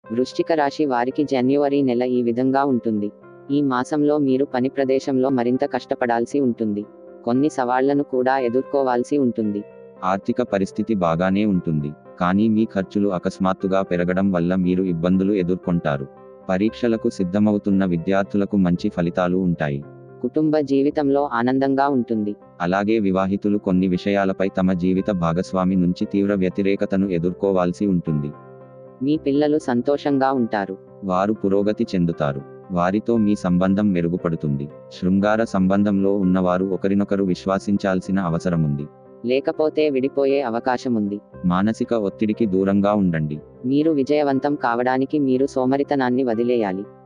వృశ్చిక రాశి వారికి జనవరి నెల ఈ విధంగా ఉంటుంది ఈ మాసంలో మీరు పని ప్రదేశంలో మరింత కష్టపడాల్సి ఉంటుంది కొన్ని సవాళ్లను కూడా ఎదుర్కోవాల్సి ఉంటుంది ఆర్థిక పరిస్థితి బాగానే ఉంటుంది కానీ మీ ఖర్చులు అకస్మాత్తుగా పెరగడం వల్ల మీరు ఇబ్బందులు ఎదుర్కొంటారు పరీక్షలకు సిద్ధమవుతున్న విద్యార్థులకు మంచి ఫలితాలు ఉంటాయి కుటుంబ జీవితంలో ఆనందంగా ఉంటుంది అలాగే వివాహితులు కొన్ని విషయాలపై తమ జీవిత భాగస్వామి నుంచి తీవ్ర వ్యతిరేకతను ఎదుర్కోవాల్సి ఉంటుంది మీ పిల్లలు సంతోషంగా ఉంటారు వారు పురోగతి చెందుతారు వారితో మీ సంబంధం మెరుగుపడుతుంది శృంగార సంబంధంలో ఉన్నవారు ఒకరినొకరు విశ్వాసించాల్సిన అవసరముంది లేకపోతే విడిపోయే అవకాశం ఉంది మానసిక ఒత్తిడికి దూరంగా ఉండండి మీరు విజయవంతం కావడానికి మీరు సోమరితనాన్ని వదిలేయాలి